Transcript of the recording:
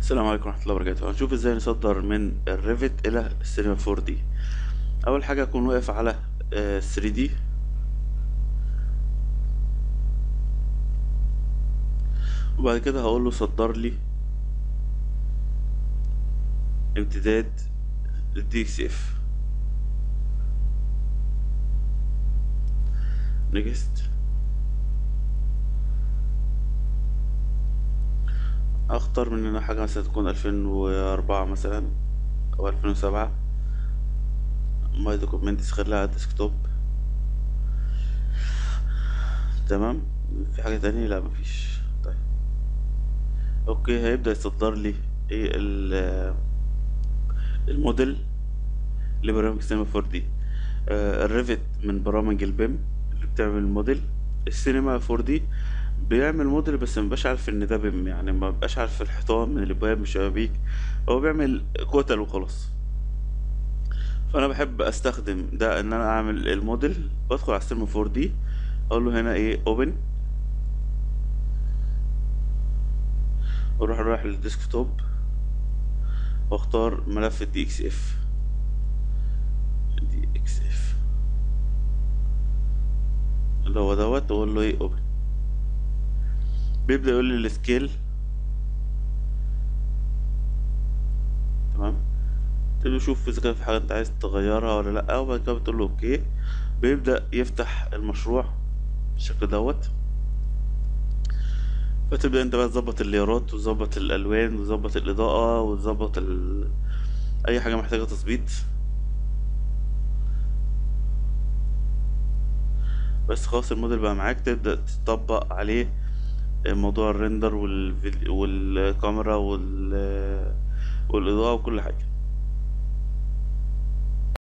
السلام عليكم ورحمة الله وبركاته هنشوف ازاي نصدر من الريفت الى السينما 4 دي اول حاجة اكون واقف على 3 دي وبعد كده هقول له صدر لي امتداد الدي اكس اف نيكست اختار من هنا حاجة مثلا تكون الفين واربعة مثلا او الفين وسبعة ماي دوكومنتس خليها على الديسكتوب تمام في حاجة تانية لا مفيش طيب اوكي هيبدأ يصدر لي ايه ال- الموديل لبرنامج سينما 4 دي آه الريفت من برامج البيم اللي بتعمل الموديل السينما 4 دي بيعمل موديل بس مبقاش عارف ان ده بيم يعني ما بقاش عارف الحيطان من الابواب من الشبابيك هو بيعمل كتل وخلاص فانا بحب استخدم ده ان انا اعمل الموديل بدخل على السينما 4 دي اقول له هنا ايه اوبن واروح رايح للديسكتوب واختار ملف الدي اكس اف دي اكس اف اللي هو دوت واقول له ايه اوبن بيبدأ يقول لي السكيل تمام تقول له شوف اذا كان في حاجة انت عايز تغيرها ولا لا وبعد كده بتقول له اوكي بيبدأ يفتح المشروع بالشكل دوت فتبدأ انت بقى تظبط الليارات وتظبط الالوان وتظبط الاضاءة وتظبط ال... اي حاجة محتاجة تظبيط بس خلاص الموديل بقى معاك تبدأ تطبق عليه موضوع الريندر والفيديو والكاميرا وال... والإضاءة وكل حاجة